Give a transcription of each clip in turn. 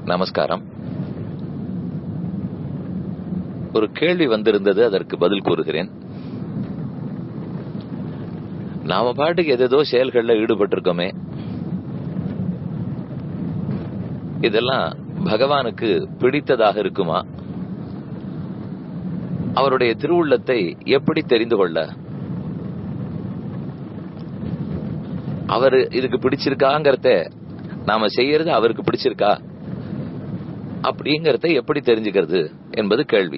நமஸ்காரம் ஒரு கேள்வி வந்திருந்தது அதற்கு பதில் கூறுகிறேன் நாம பாட்டுக்கு எதேதோ செயல்கள்ல ஈடுபட்டிருக்கோமே இதெல்லாம் பகவானுக்கு பிடித்ததாக இருக்குமா அவருடைய திருவுள்ளத்தை எப்படி தெரிந்து கொள்ள அவரு இதுக்கு பிடிச்சிருக்காங்கிறத நாம செய்யறது அவருக்கு பிடிச்சிருக்கா அப்படிங்கறத எப்படி தெரிஞ்சுக்கிறது என்பது கேள்வி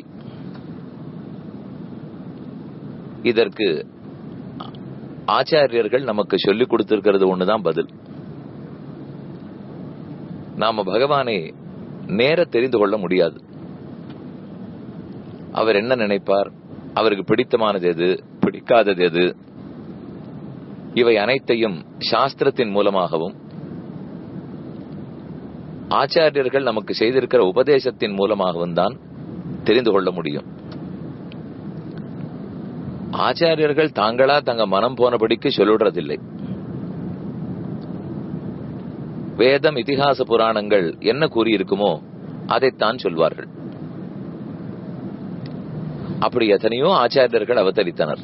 இதற்கு ஆச்சாரியர்கள் நமக்கு சொல்லிக் கொடுத்திருக்கிறது ஒண்ணுதான் பதில் நாம பகவானை நேர தெரிந்து கொள்ள முடியாது அவர் என்ன நினைப்பார் அவருக்கு பிடித்தமானது எது பிடிக்காதது எது இவை அனைத்தையும் சாஸ்திரத்தின் மூலமாகவும் ஆச்சாரியர்கள் நமக்கு செய்திருக்கிற உபதேசத்தின் மூலமாகவும் தான் தெரிந்து கொள்ள முடியும் ஆச்சாரியர்கள் தாங்களா தங்க மனம் போனபடிக்கு சொல்லிடுறதில்லை வேதம் இதிகாச புராணங்கள் என்ன கூறியிருக்குமோ அதைத்தான் சொல்வார்கள் அப்படி எத்தனையோ ஆச்சாரியர்கள் அவதரித்தனர்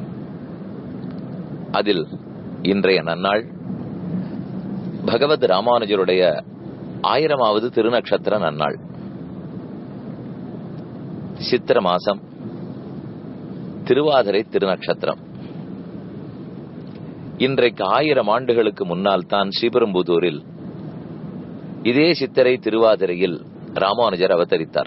அதில் இன்றைய நன்னாள் பகவத் ராமானுஜருடைய ஆயிரமாவது திருநக்ஷத்திர நன்னாள் சித்திர மாசம் திருவாதிரை திருநக்ஷத்திரம் இன்றைக்கு ஆயிரம் ஆண்டுகளுக்கு முன்னால் தான் ஸ்ரீபெரும்புதூரில் இதே சித்திரை திருவாதிரையில் ராமானுஜர் அவதரித்தார்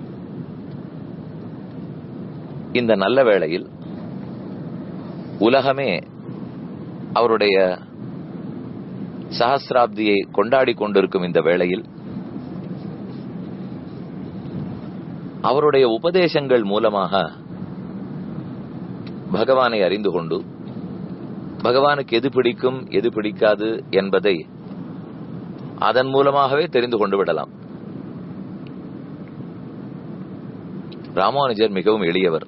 இந்த நல்ல வேளையில் உலகமே அவருடைய சஹசிராப்தியை கொண்டாடி கொண்டிருக்கும் இந்த வேளையில் அவருடைய உபதேசங்கள் மூலமாக பகவானை அறிந்து கொண்டு பகவானுக்கு எது பிடிக்கும் எது பிடிக்காது என்பதை அதன் மூலமாகவே தெரிந்து கொண்டு விடலாம் ராமானுஜர் மிகவும் எளியவர்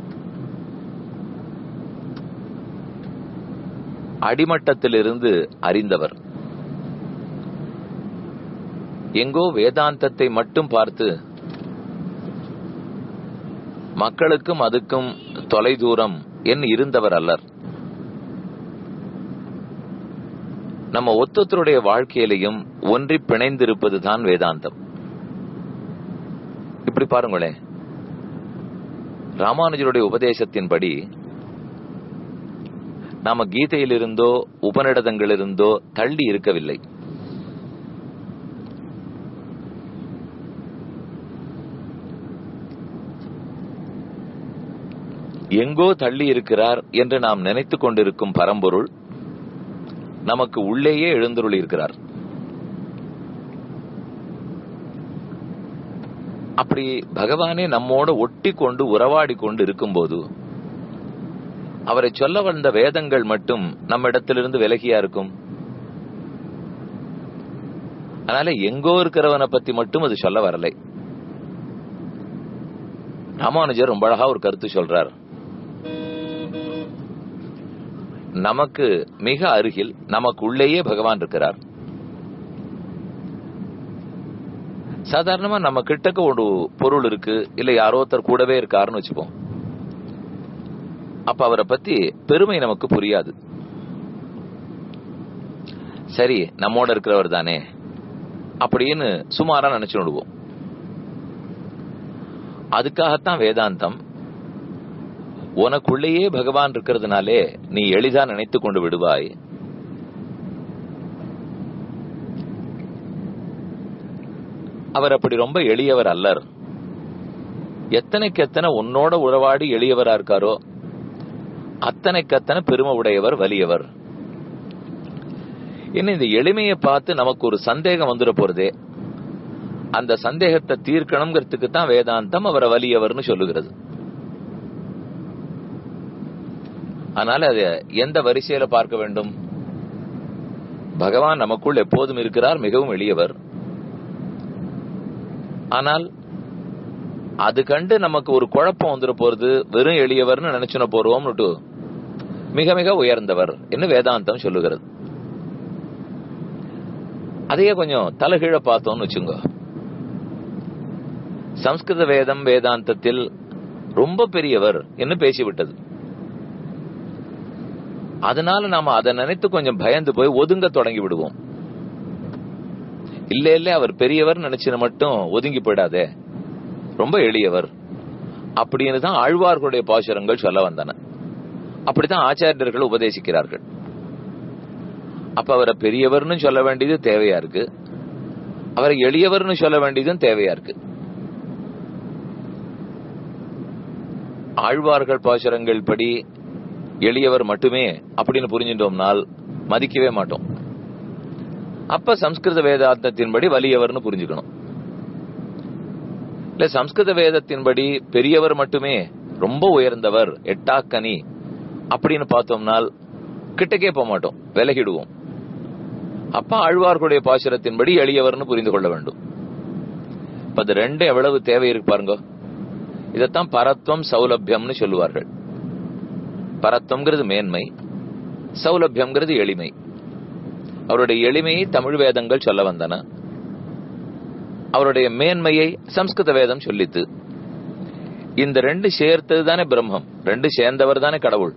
அடிமட்டத்திலிருந்து அறிந்தவர் எங்கோ வேதாந்தத்தை மட்டும் பார்த்து மக்களுக்கும் அதுக்கும் தொலைதூரம் என் இருந்தவர் அல்லர் நம்ம ஒத்தொத்தருடைய வாழ்க்கையிலையும் ஒன்றி பிணைந்திருப்பதுதான் வேதாந்தம் இப்படி பாருங்களேன் ராமானுஜருடைய உபதேசத்தின்படி நாம கீதையிலிருந்தோ உபநிடதங்களிலிருந்தோ தள்ளி இருக்கவில்லை எங்கோ தள்ளி இருக்கிறார் என்று நாம் நினைத்துக் கொண்டிருக்கும் பரம்பொருள் நமக்கு உள்ளேயே எழுந்தருள் இருக்கிறார் அப்படி பகவானே நம்மோட ஒட்டி கொண்டு உறவாடி கொண்டு இருக்கும்போது அவரை சொல்ல வந்த வேதங்கள் மட்டும் நம்ம இடத்திலிருந்து விலகியா இருக்கும் அதனால எங்கோ இருக்கிறவனை பத்தி மட்டும் அது சொல்ல வரலை ராமானுஜர் ரொம்ப அழகா ஒரு கருத்து சொல்றார் நமக்கு மிக அருகில் நமக்கு உள்ளேயே பகவான் இருக்கிறார் சாதாரணமா நம்ம கிட்டக்க ஒரு பொருள் இருக்கு இல்ல யாரோ ஒருத்தர் கூடவே இருக்காருன்னு வச்சுப்போம் அப்ப அவரை பத்தி பெருமை நமக்கு புரியாது சரி நம்மோட இருக்கிறவர் தானே அப்படின்னு சுமாரா நினைச்சு விடுவோம் அதுக்காகத்தான் வேதாந்தம் உனக்குள்ளேயே பகவான் இருக்கிறதுனாலே நீ எளிதா நினைத்து கொண்டு விடுவாய் அவர் அப்படி ரொம்ப எளியவர் அல்லர் எத்தனைக்கு எத்தனை உன்னோட உறவாடி எளியவரா இருக்காரோ அத்தனைக்கு அத்தனை பெருமை உடையவர் வலியவர் என்ன இந்த எளிமையை பார்த்து நமக்கு ஒரு சந்தேகம் வந்துட போறதே அந்த சந்தேகத்தை தீர்க்கணுங்கிறதுக்கு தான் வேதாந்தம் அவரை வலியவர்னு சொல்லுகிறது அதனால அது எந்த வரிசையில பார்க்க வேண்டும் பகவான் நமக்குள் எப்போதும் இருக்கிறார் மிகவும் எளியவர் ஆனால் அது கண்டு நமக்கு ஒரு குழப்பம் வந்துட போறது வெறும் எளியவர்னு நினைச்சுன போறோம்னுட்டு மிக மிக உயர்ந்தவர் என்று வேதாந்தம் சொல்லுகிறது அதையே கொஞ்சம் தலைகீழ பார்த்தோம்னு வச்சுங்க சம்ஸ்கிருத வேதம் வேதாந்தத்தில் ரொம்ப பெரியவர் என்று பேசிவிட்டது அதனால நாம அதை நினைத்து கொஞ்சம் பயந்து போய் ஒதுங்க தொடங்கி விடுவோம் இல்ல இல்ல அவர் பெரியவர் நினைச்சு மட்டும் ஒதுங்கி போயிடாதே ரொம்ப எளியவர் அப்படின்னு தான் ஆழ்வார்களுடைய பாசுரங்கள் சொல்ல வந்தன அப்படித்தான் ஆச்சாரியர்கள் உபதேசிக்கிறார்கள் அப்ப அவரை பெரியவர்னு சொல்ல வேண்டியது தேவையா இருக்கு அவரை எளியவர்னு சொல்ல வேண்டியதும் தேவையா இருக்கு ஆழ்வார்கள் பாசுரங்கள் படி எளியவர் மட்டுமே அப்படின்னு புரிஞ்சிட்டோம்னால் மதிக்கவே மாட்டோம் அப்ப சம்ஸ்கிருத வேதாந்தத்தின்படி வலியவர்னு புரிஞ்சுக்கணும் இல்ல சம்ஸ்கிருத வேதத்தின்படி பெரியவர் மட்டுமே ரொம்ப உயர்ந்தவர் எட்டாக்கனி அப்படின்னு பார்த்தோம்னால் கிட்டக்கே போக மாட்டோம் விலகிடுவோம் அப்ப ஆழ்வார்களுடைய பாசுரத்தின்படி எளியவர்னு புரிந்து கொள்ள வேண்டும் இப்ப அது ரெண்டும் எவ்வளவு தேவை இருக்கு பாருங்க இதத்தான் பரத்வம் சௌலபியம்னு சொல்லுவார்கள் பரத்வம்ங்கிறது மேன்மை சௌலபியம்ங்கிறது எளிமை அவருடைய எளிமையை தமிழ் வேதங்கள் சொல்ல வந்தன அவருடைய மேன்மையை சம்ஸ்கிருத வேதம் சொல்லித்து இந்த ரெண்டு சேர்த்தது தானே பிரம்மம் ரெண்டு சேர்ந்தவர் தானே கடவுள்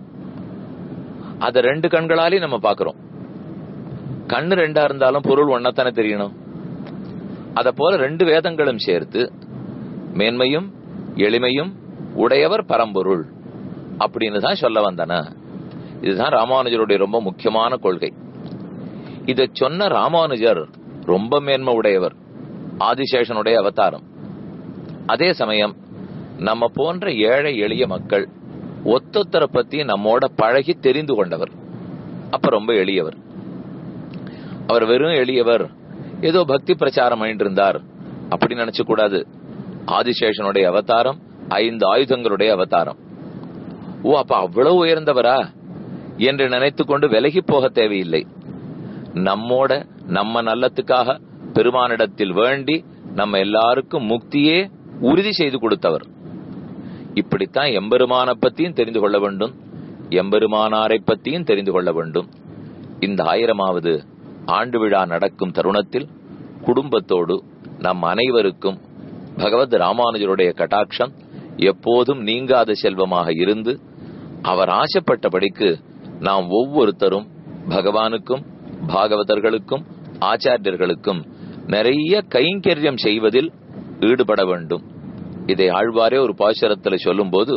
அத ரெண்டு கண்களாலே நம்ம பாக்குறோம் கண்ணு ரெண்டா இருந்தாலும் பொருள் ஒன்னத்தானே தெரியணும் அத போல ரெண்டு வேதங்களும் சேர்த்து மேன்மையும் எளிமையும் உடையவர் பரம்பொருள் அப்படின்னு தான் சொல்ல வந்தன இதுதான் ராமானுஜருடைய ரொம்ப முக்கியமான கொள்கை இத சொன்ன ராமானுஜர் ரொம்ப மேன்மை உடையவர் ஆதிசேஷனுடைய அவதாரம் அதே சமயம் நம்ம போன்ற ஏழை எளிய மக்கள் ஒத்தொத்தரை பத்தி நம்மோட பழகி தெரிந்து கொண்டவர் அப்ப ரொம்ப எளியவர் அவர் வெறும் எளியவர் ஏதோ பக்தி பிரச்சாரம் பண்ணிட்டு இருந்தார் அப்படி நினைச்சு கூடாது ஆதிசேஷனுடைய அவதாரம் ஐந்து ஆயுதங்களுடைய அவதாரம் ஓ அப்ப அவ்வளவு உயர்ந்தவரா என்று நினைத்துக் கொண்டு விலகி போக தேவையில்லை நம்மோட நம்ம நல்லத்துக்காக பெருமானிடத்தில் வேண்டி நம்ம எல்லாருக்கும் முக்தியே உறுதி செய்து கொடுத்தவர் இப்படித்தான் எம்பெருமான பத்தியும் தெரிந்து கொள்ள வேண்டும் எம்பெருமானாரை பத்தியும் தெரிந்து கொள்ள வேண்டும் இந்த ஆயிரமாவது ஆண்டு விழா நடக்கும் தருணத்தில் குடும்பத்தோடு நம் அனைவருக்கும் பகவத் ராமானுஜருடைய கட்டாட்சம் எப்போதும் நீங்காத செல்வமாக இருந்து அவர் ஆசைப்பட்டபடிக்கு நாம் ஒவ்வொருத்தரும் பகவானுக்கும் பாகவதர்களுக்கும் ஆச்சாரியர்களுக்கும் நிறைய கைங்கரியம் செய்வதில் ஈடுபட வேண்டும் இதை ஆழ்வாரே ஒரு பாசுரத்தில் சொல்லும் போது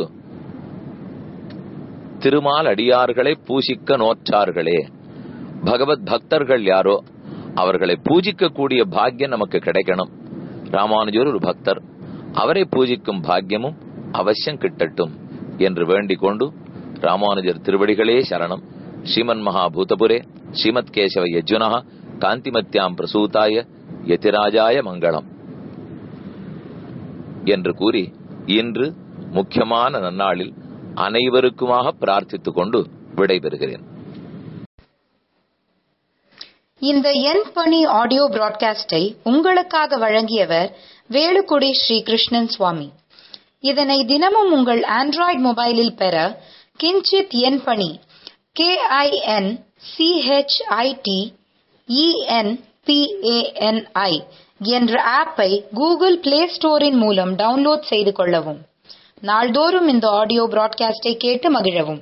திருமால் அடியார்களை பூசிக்க நோற்றார்களே பகவத் பக்தர்கள் யாரோ அவர்களை பூஜிக்க கூடிய பாக்கியம் நமக்கு கிடைக்கணும் ராமானுஜர் ஒரு பக்தர் அவரை பூஜிக்கும் பாக்கியமும் அவசியம் கிட்டட்டும் என்று வேண்டிக் கொண்டு ராமானுஜர் திருவடிகளே சரணம் ஸ்ரீமன் மகாபூதபுரே ஸ்ரீமத் கேசவ யஜுனா காந்திமத்யாம் பிரசூதாய யதிராஜாய மங்களம் என்று கூறி இன்று முக்கியமான நன்னாளில் அனைவருக்குமாக பிரார்த்தித்துக் கொண்டு விடைபெறுகிறேன் இந்த என் பணி ஆடியோ பிராட்காஸ்டை உங்களுக்காக வழங்கியவர் வேலுக்குடி ஸ்ரீ கிருஷ்ணன் சுவாமி இதனை தினமும் உங்கள் ஆண்ட்ராய்டு மொபைலில் பெற கிஞ்சித் என் பணி கே ஐ என் சிஹெச்ஐடி இஎன்பிஏஎன்ஐ என்ற ஆப்பை கூகுள் பிளே ஸ்டோரின் மூலம் டவுன்லோட் செய்து கொள்ளவும் நாள்தோறும் இந்த ஆடியோ பிராட்காஸ்டை கேட்டு மகிழவும்